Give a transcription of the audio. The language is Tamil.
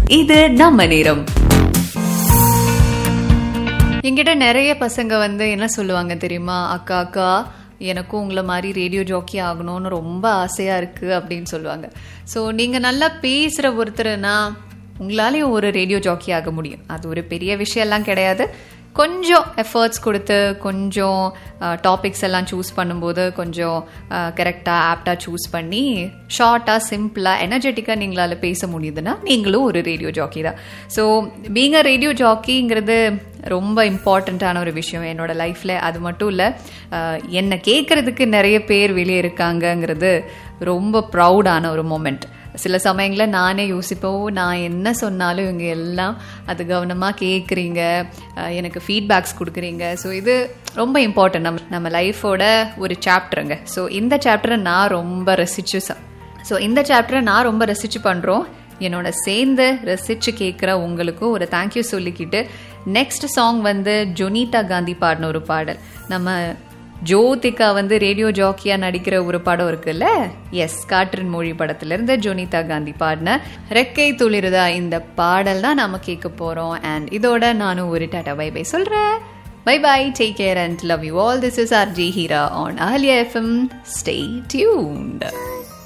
இது நம்ம நேரம் என்கிட்ட நிறைய பசங்க வந்து என்ன சொல்லுவாங்க தெரியுமா அக்கா அக்கா எனக்கும் உங்களை மாதிரி ரேடியோ ஜாக்கி ஆகணும்னு ரொம்ப ஆசையா இருக்கு அப்படின்னு சொல்லுவாங்க ஸோ நீங்க நல்லா பேசுற ஒருத்தர்னா உங்களாலேயும் ஒரு ரேடியோ ஜாக்கி ஆக முடியும் அது ஒரு பெரிய விஷயம்லாம் கிடையாது கொஞ்சம் எஃபர்ட்ஸ் கொடுத்து கொஞ்சம் டாபிக்ஸ் எல்லாம் சூஸ் பண்ணும்போது கொஞ்சம் கரெக்டாக ஆப்டாக சூஸ் பண்ணி ஷார்ட்டாக சிம்பிளாக எனர்ஜெட்டிக்காக நீங்களால் பேச முடியுதுன்னா நீங்களும் ஒரு ரேடியோ ஜாக்கி தான் ஸோ பீங் அ ரேடியோ ஜாக்கிங்கிறது ரொம்ப இம்பார்ட்டண்ட்டான ஒரு விஷயம் என்னோட லைஃப்பில் அது மட்டும் இல்லை என்னை கேட்குறதுக்கு நிறைய பேர் வெளியே இருக்காங்கங்கிறது ரொம்ப ப்ரௌடான ஒரு மூமெண்ட் சில சமயங்களில் நானே யோசிப்போம் நான் என்ன சொன்னாலும் இவங்க எல்லாம் அது கவனமாக கேட்குறீங்க எனக்கு ஃபீட்பேக்ஸ் கொடுக்குறீங்க ஸோ இது ரொம்ப இம்பார்ட்டன்ட் நம்ம நம்ம லைஃபோட ஒரு சாப்டருங்க ஸோ இந்த சாப்டரை நான் ரொம்ப ரசிச்சு ஸோ இந்த சாப்டரை நான் ரொம்ப ரசிச்சு பண்ணுறோம் என்னோட சேர்ந்து ரசிச்சு கேட்குற உங்களுக்கும் ஒரு தேங்க்யூ சொல்லிக்கிட்டு நெக்ஸ்ட் சாங் வந்து ஜொனிதா காந்தி பாடின ஒரு பாடல் நம்ம ஜோதிகா வந்து ரேடியோ ஜாக்கியா நடிக்கிற ஒரு படம் இருக்குல்ல எஸ் காற்றின் மொழி படத்துல இருந்து ஜோனிதா காந்தி பாடின ரெக்கை துளிருதா இந்த பாடல் தான் நாம கேட்க போறோம் அண்ட் இதோட நானும் ஒரு டாட்டா பை பை சொல்றேன் bye bye take care and love you all this is R J Heera on Aliya FM stay tuned